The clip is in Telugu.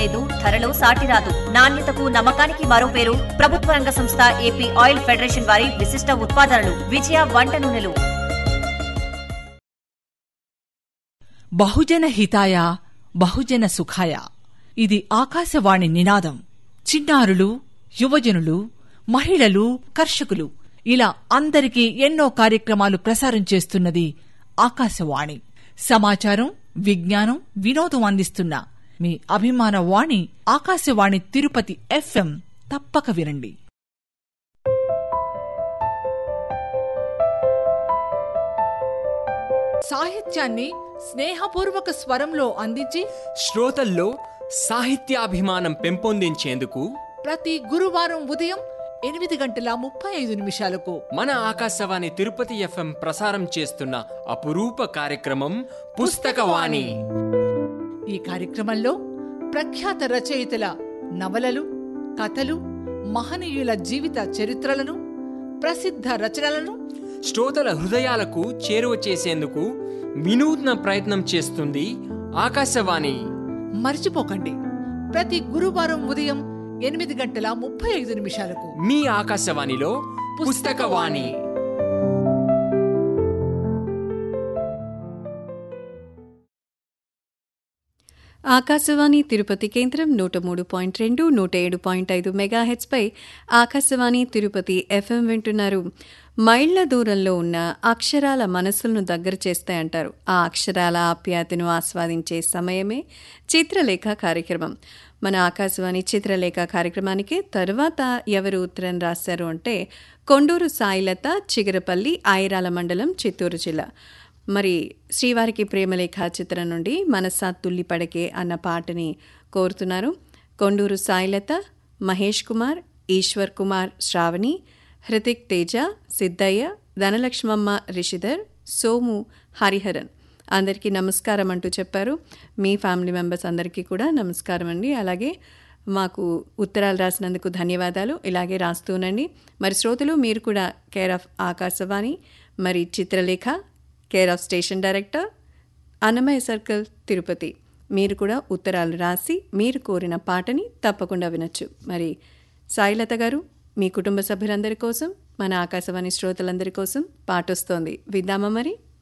లేదు ధరలో సాటి రాదు నాణ్యతకు నమ్మకానికి మరో పేరు ప్రభుత్వ రంగ సంస్థ ఏపీ ఆయిల్ ఫెడరేషన్ వారి విశిష్ట ఉత్పాదనలు విజయ వంట నూనెలు బహుజన హితాయ బహుజన సుఖాయ ఇది ఆకాశవాణి నినాదం చిన్నారులు యువజనులు మహిళలు కర్షకులు ఇలా అందరికీ ఎన్నో కార్యక్రమాలు ప్రసారం చేస్తున్నది ఆకాశవాణి సమాచారం విజ్ఞానం వినోదం అందిస్తున్న మీ అభిమాన వాణి ఆకాశవాణి తిరుపతి ఎఫ్ఎం తప్పక వినండి సాహిత్యాన్ని స్నేహపూర్వక స్వరంలో అందించి శ్రోతల్లో సాహిత్యాభిమానం పెంపొందించేందుకు ప్రతి గురువారం ఉదయం ఎనిమిది గంటల ముప్పై ఐదు నిమిషాలకు మన ఆకాశవాణి తిరుపతి ఎఫ్ఎం ప్రసారం చేస్తున్న అపురూప కార్యక్రమం పుస్తకవాణి ఈ కార్యక్రమంలో ప్రఖ్యాత రచయితల నవలలు కథలు మహనీయుల జీవిత చరిత్రలను ప్రసిద్ధ రచనలను శ్రోతల హృదయాలకు చేరువ చేసేందుకు వినూత్న ప్రయత్నం చేస్తుంది ఆకాశవాణి మర్చిపోకండి ప్రతి గురువారం ఉదయం ఎనిమిది గంటల ముప్పై ఐదు నిమిషాలకు మీ ఆకాశవాణిలో పుస్తకవాణి ఆకాశవాణి తిరుపతి కేంద్రం నూట మూడు పాయింట్ రెండు నూట ఏడు పాయింట్ ఐదు మెగాహెచ్పై ఆకాశవాణి తిరుపతి ఎఫ్ఎం వింటున్నారు మైళ్ల దూరంలో ఉన్న అక్షరాల మనసులను దగ్గర చేస్తాయంటారు ఆ అక్షరాల ఆప్యాయతను ఆస్వాదించే సమయమే చిత్రలేఖ కార్యక్రమం మన ఆకాశవాణి చిత్రలేఖ కార్యక్రమానికి తర్వాత ఎవరు ఉత్తరం రాశారు అంటే కొండూరు సాయిలత చిగరపల్లి ఐరాల మండలం చిత్తూరు జిల్లా మరి శ్రీవారికి ప్రేమలేఖ చిత్రం నుండి మనసా తుల్లి పడకే అన్న పాటని కోరుతున్నారు కొండూరు సాయిలత మహేష్ కుమార్ ఈశ్వర్ కుమార్ శ్రావణి హృతిక్ తేజ సిద్ధయ్య ధనలక్ష్మమ్మ రిషిధర్ సోము హరిహరన్ అందరికీ నమస్కారం అంటూ చెప్పారు మీ ఫ్యామిలీ మెంబర్స్ అందరికీ కూడా నమస్కారం అండి అలాగే మాకు ఉత్తరాలు రాసినందుకు ధన్యవాదాలు ఇలాగే రాస్తూనండి మరి శ్రోతలు మీరు కూడా కేర్ ఆఫ్ ఆకాశవాణి మరి Chitralekha care of station director Annamayya circle Tirupati మీరు కూడా ఉత్తరాలు రాసి మీరు కోరిన పాటని తప్పకుండా వినొచ్చు మరి సాయిలత గారు మీ కుటుంబ సభ్యులందరి కోసం మన ఆకాశవాణి శ్రోతలందరి కోసం పాట వస్తోంది విద్దామా మరి